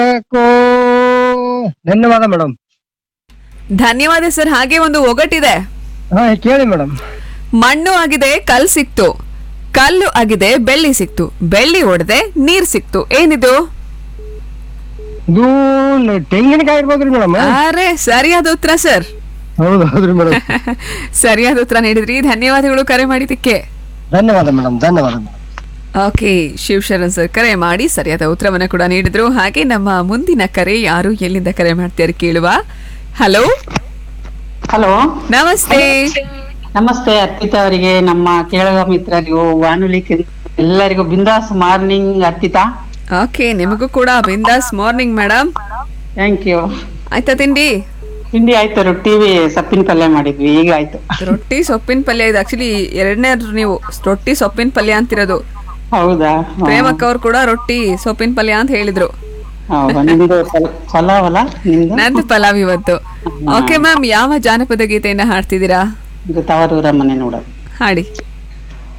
ಬೇಕು ಧನ್ಯವಾದ ಮೇಡಮ್ ಧನ್ಯವಾದ ಸರ್ ಹಾಗೆ ಒಂದು ಒಗಟಿದೆ ಹಾ ಕೇಳಿ ಮೇಡಮ್ ಮಣ್ಣು ಆಗಿದೆ ಕಲ್ ಸಿಕ್ತು ಕಲ್ಲು ಆಗಿದೆ ಬೆಳ್ಳಿ ಸಿಕ್ತು ಬೆಳ್ಳಿ ಒಡೆದೆ ನೀರ್ ಸಿಕ್ತು ಏನಿದು ಇದು ನ- ತೆಂಗಿನಕಾಯಿ ಇರ್ಬೋದ್ರಿ ಮೇಡಮ್ ಅರೆ ಸರಿಯಾದ ಉತ್ತರ ಸರ್ ಹೌದು ಹೌದ್ರಿ ಮೇಡಮ್ ಸರಿಯಾದ ಉತ್ತರ ನೀಡಿದ್ರಿ ಧನ್ಯವಾದಗಳು ಕರೆ ಮಾಡಿದ್ದಕ್ಕೆ ಧನ್ಯವಾದ ಮೇಡಮ್ ಧನ್ಯವಾದ ಮೇಡಮ್ ಓಕೆ ಶಿವಶರಣ್ ಸರ್ ಕರೆ ಮಾಡಿ ಸರಿಯಾದ ಉತ್ತರವನ್ನ ಕೂಡ ನೀಡಿದ್ರು ಹಾಗೆ ನಮ್ಮ ಮುಂದಿನ ಕರೆ ಯಾರು ಎಲ್ಲಿಂದ ಕರೆ ಮಾಡ್ತಾರೆ ಕೇಳುವ ಹಲೋ ಹಲೋ ನಮಸ್ತೆ ನಮಸ್ತೆ ಅರ್ಪಿತಾ ಅವರಿಗೆ ನಮ್ಮ ಕೇಳುವ ಮಿತ್ರರಿಗೂ ವಾನುಲಿ ಕೆ- ಎಲ್ಲರಿಗೂ ಬಿಂದಾಸ್ ಮಾರ್ನಿಂಗ್ ಅರ್ಪಿತಾ ಓಕೆ ನಿಮಗೂ ಕೂಡ ಬಿಂದಾಸ್ ಮಾರ್ನಿಂಗ್ ಮೇಡಮ್ ಥ್ಯಾಂಕ್ ಯು ಆಯ್ತಾ ತಿಂಡಿ ತಿಂಡಿ ಆಯ್ತು ರೊಟ್ಟಿ ಸೊಪ್ಪಿನ ಪಲ್ಯ ಮಾಡಿದ್ವಿ ಈಗ ಆಯ್ತು ರೊಟ್ಟಿ ಸೊಪ್ಪಿನ ಪಲ್ಯ ಇದು ಆಕ್ಚುಲಿ ಎರಡನೇ ನೀವು ರೊಟ್ಟಿ ಸೊಪ್ಪಿನ ಪಲ್ಯ ಅಂತಿರೋದು ಹೌದಾ ಪ್ರೇಮಕ್ಕ ಅವ್ರು ಕೂಡ ರೊಟ್ಟಿ ಸೊಪ್ಪಿನ ಪಲ್ಯ ಅಂತ ಹೇಳಿದ್ರು ಹೌದಾ ನಿಮ್ದು ಪಲ್- ಪಲಾವ್ ಅಲ್ಲ ನಿಮ್ದು ನಂದು ಪಲಾವ್ ಇವತ್ತು ಓಕೆ ಮ್ಯಾಮ್ ಯಾವ ಜಾನಪದ ಗೀತೆಯನ್ನ ಹಾಡ್ತಿದ್ದೀರಾ ಇದು ತವರೂರ ಮನೆ ನೋಡೋದು ಹಾಡಿ